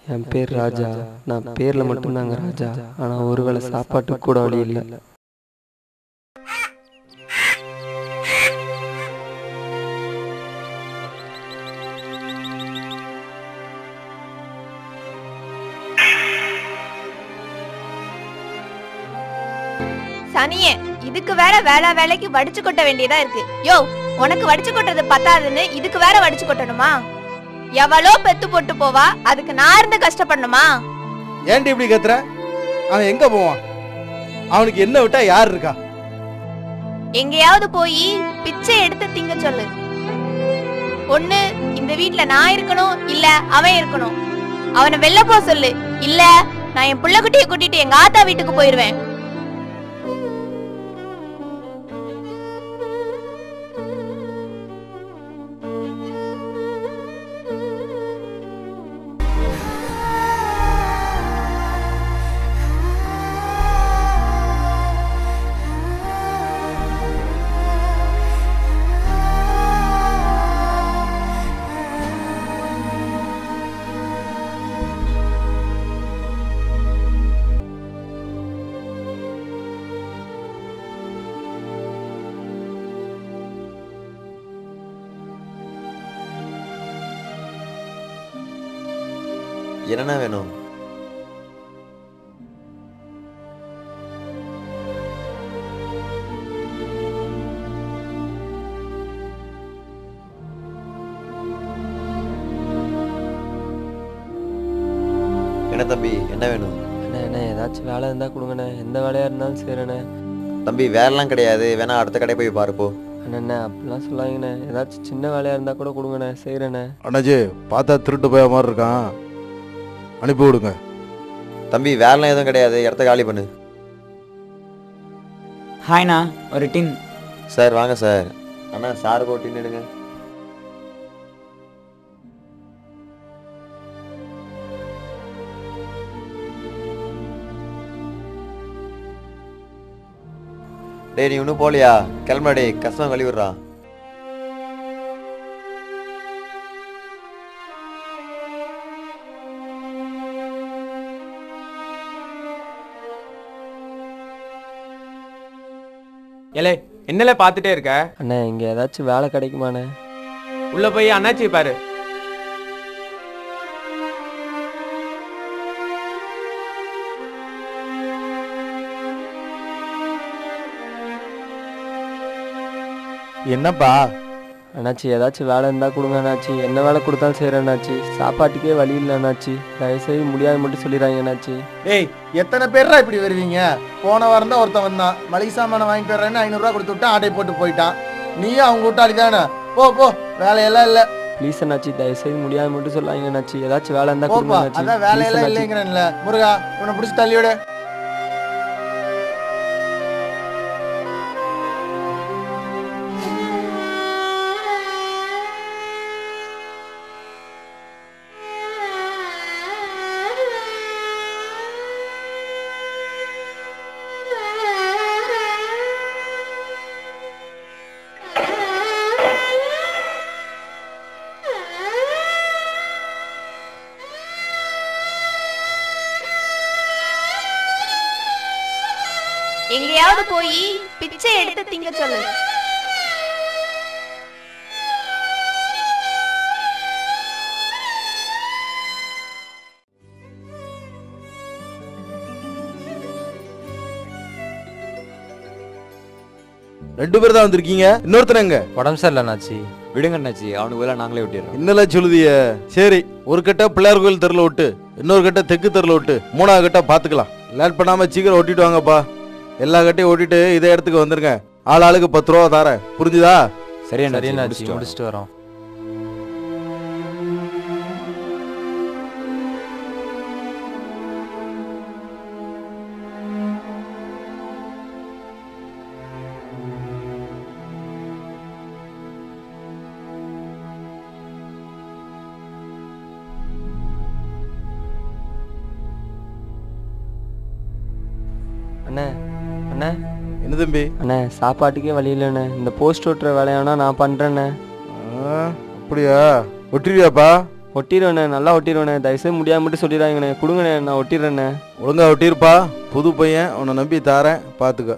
என் பேர் ராஜா நான் பேர்ல மட்டும்தாங்க ராஜா ஆனா ஒருவேளை சாப்பாட்டுக்கு கூட வழி இல்லை சனியே இதுக்கு வேற வேலை வேலைக்கு வடிச்சு கொட்ட வேண்டியதா இருக்கு யோ உனக்கு வடிச்சு கொட்டுறது பத்தாதுன்னு இதுக்கு வேற வடிச்சு கொட்டணுமா எவ்வளோ பெத்து போட்டு போவா அதுக்கு நான் இருந்து கஷ்டப்படணுமா ஏன்டி இப்படி கத்துற அவன் எங்க போவான் அவனுக்கு என்ன விட்டா யார் இருக்கா எங்கேயாவது போய் பிச்சை எடுத்து திங்க சொல்லு ஒண்ணு இந்த வீட்ல நான் இருக்கணும் இல்ல அவன் இருக்கணும் அவனை வெளில போ சொல்லு இல்ல நான் என் புள்ளக்குட்டியை கூட்டிட்டு எங்க ஆத்தா வீட்டுக்கு போயிருவேன் என்னண்ணா வேணும் என்ன தம்பி என்ன வேணும் அண்ணே அண்ணே ஏதாச்சும் வேலை இருந்தா கொடுங்கண்ணே எந்த வேலையா இருந்தாலும் சரிண்ணே தம்பி வேலைலாம் கிடையாது வேணா அடுத்த கடை போய் பாருப்போ அண்ணே அப்படிலாம் சொல்லாதீங்கண்ணே ஏதாச்சும் சின்ன வேலையா இருந்தா கூட கொடுங்கண்ணே செய்கிறேண்ணே அண்ணாஜி பார்த்தா திருட்டு போய மாதிரி இருக்கான் அனுப்பி விடுங்க தம்பி வேலைலாம் எதுவும் கிடையாது இடத்த காலி பண்ணு ஹாய்ண்ணா ஒரு டின் சார் வாங்க சார் அண்ணா சார் போட்டின்னு எடுங்க டேய் நீ இன்னும் போலியா கிளம்புடா டேய் கஷ்டம் கழுவி விடுறா ஏலே என்னல பார்த்துட்டே இருக்க அண்ணே இங்க ஏதாச்சும் வேலை கிடைக்குமாண்ணே உள்ள போய் அண்ணாச்சி பாரு என்னப்பா அண்ணாச்சி ஏதாச்சும் வேலை இருந்தா கொடுங்க அண்ணாச்சி என்ன வேலை கொடுத்தாலும் செய்கிறேன் அண்ணாச்சி சாப்பாட்டுக்கே வழி இல்லை அண்ணாச்சி தயவுசெய்து முடியாது மட்டும் சொல்லிடுறாங்க அண்ணாச்சி டேய் எத்தனை பேர்ரா இப்படி வருவீங்க போன வாரம் தான் ஒருத்தன் வந்தான் மளிகை சாமானை வாங்கிட்டு வரேன்னு ஐநூறுரூவா கொடுத்து விட்டு ஆட்டை போட்டு போயிட்டான் நீயும் அவங்க கூட்டாளி தானே போ போ வேலையெல்லாம் இல்லை ப்ளீஸ் அண்ணாச்சி தயவுசெய்து முடியாது மட்டும் சொல்லாங்க அண்ணாச்சி ஏதாச்சும் வேலை இருந்தா கொடுங்க போப்பா அண்ணாச்சி அதான் Please வேலையெல்லாம் அண்ணாச்சி. இல்லைங்கிறேன்ல முருகா உன்னை பிடிச்சி தள்ளிவிடு எங்கேயாவது போய் பிச்சை எடுத்து திங்க சொல்லு ரெண்டு பேர் தான் வந்திருக்கீங்க இன்னொருத்தன் எங்க உடம்பு சரியில்லை அண்ணாச்சி விடுங்க அண்ணாச்சி அவனுக்கு பதிலா நாங்களே விட்டுறோம் என்னெல்லாம் சொல்லுதிய சரி ஒரு கட்ட பிள்ளையார் கோயில் தெருல விட்டு இன்னொரு கட்ட தெற்கு தெருல விட்டு மூணாவது கட்ட பாத்துக்கலாம் லேட் பண்ணாம சீக்கிரம் ஓட்டிட்டு வாங்கப்பா எல்லா கட்டையும் ஓட்டிட்டு இதே இடத்துக்கு வந்துருங்க ஆள் ஆளுக்கு பத்து ரூபா தரேன் புரிஞ்சுதா சரி சரி அண்ணாச்சி அண்ணாச்சி முடிச்சிட்டு வரோம். முடிச்சுட்டு வரோம் அண்ணே அண்ணே என்ன தம்பி அண்ணே சாப்பாட்டுக்கே வழி இல்லைண்ணே இந்த போஸ்ட் ஓட்டுற வேலையானா நான் பண்றேண்ணே ஆ, அப்படியா ஒட்டிருவியாப்பா ஒட்டிடுவேண்ணே நல்லா ஒட்டிடுவேண்ணே தயவுசெய்து முடியாம மட்டும் சொல்லிடுறாங்கண்ணே கொடுங்கண்ணே நான் ஒட்டிடுறேண்ணே ஒழுங்கா ஒட்டியிருப்பா புது பையன் உன்னை நம்பி தாரேன் பார்த்துக்க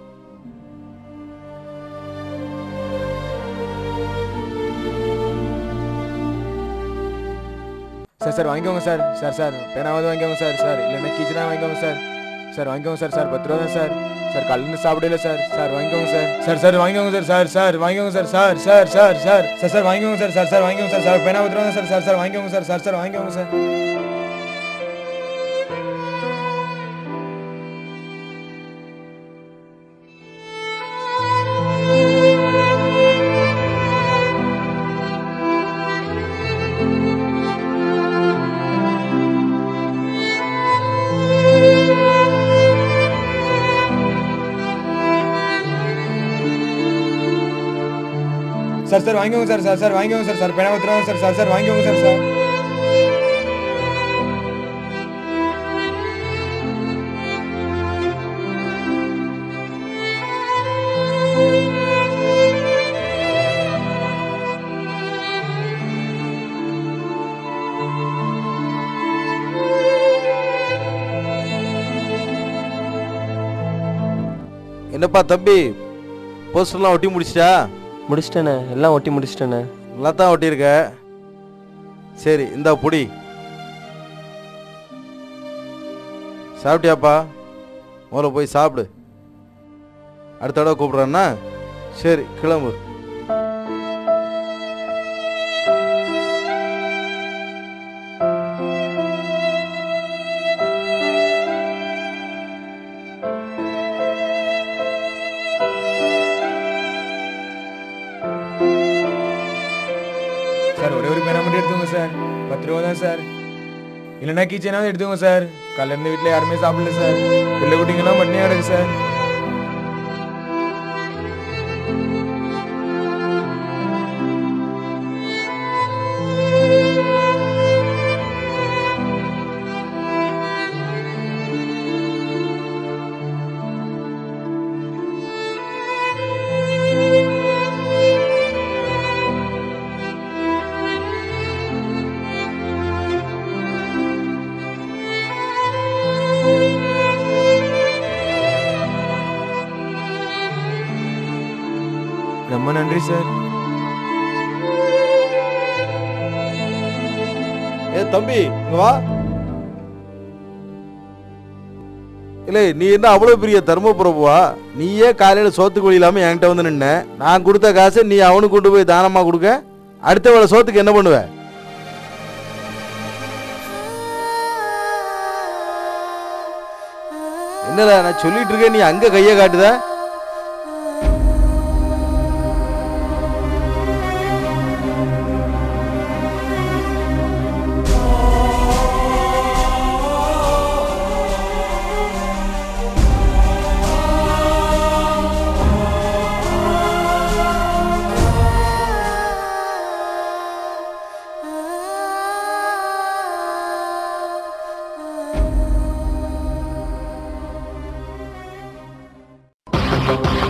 சார் சார் வாங்கிக்கோங்க சார் சார் சார் பேனாவது வாங்கிக்கோங்க சார் சார் இல்லைன்னா கீச்சனா வாங்கிக்கோங்க சார் சார் வாங்கிக்கோங்க சார் சார் பத்து ரூபா தான் சார் சார் கல்லுன்னு சாப்பிடல சார் சார் வாங்கிக்கோங்க சார் சார் சார் வாங்கிக்கோங்க சார் சார் சார் வாங்கிக்கோங்க sir sir sir sir sir sir sir வாங்கிக்கோங்க சார் சார் சார் வாங்கிக்கோங்க சார் சார் பேனா பத்து ரூபா தான் சார் சார் சார் வாங்கிக்கோங்க சார் சார் சார் வாங்கிக்கோங்க சார் சார் சார் வாங்கிக்கோங்க சார் சார் சார் வாங்கிக்கோங்க சார் சார் பேனா பத்து ரூபா தான் சார் சார் சார் வாங்கிக்கோங்க சார் சார் என்னப்பா தம்பி போஸ்டர்லாம் ஒட்டி முடிச்சிட்டா முடிச்சிட்டேண்ணே எல்லாம் ஒட்டி முடிச்சிட்டேண்ணே நல்லா தான் ஒட்டியிருக்க சரி இந்தா புடி சாப்பிட்டியாப்பா முதல்ல போய் சாப்பிடு அடுத்த தடவை கூப்பிட்றேன்னா சரி கிளம்பு சார் ஒரே ஒரு பேனா மட்டும் எடுத்துங்க சார் பத்து ரூபா தான் சார் இல்லைன்னா கீச்சனாவது எடுத்துங்க சார் காலைல இருந்து வீட்டில் யாருமே சாப்பிடல சார் பிள்ளை குட்டிங்கெல்லாம் மட்டும் கிடக்கு சார் ரொம்ப நன்றி சார் ஏ தம்பி இங்க வா இல்லை நீ என்ன அவ்வளோ பெரிய தர்மபுரப்புவா நீயே காலையில் சோத்துக்கு வழி இல்லாமல் என்கிட்ட வந்து நின்ன நான் கொடுத்த காசை நீ அவனுக்கு கொண்டு போய் தானமாக கொடுக்க அடுத்த வேளை சோத்துக்கு என்ன பண்ணுவ என்னடா நான் சொல்லிட்டு இருக்கேன் நீ அங்க கையை காட்டுத ஆ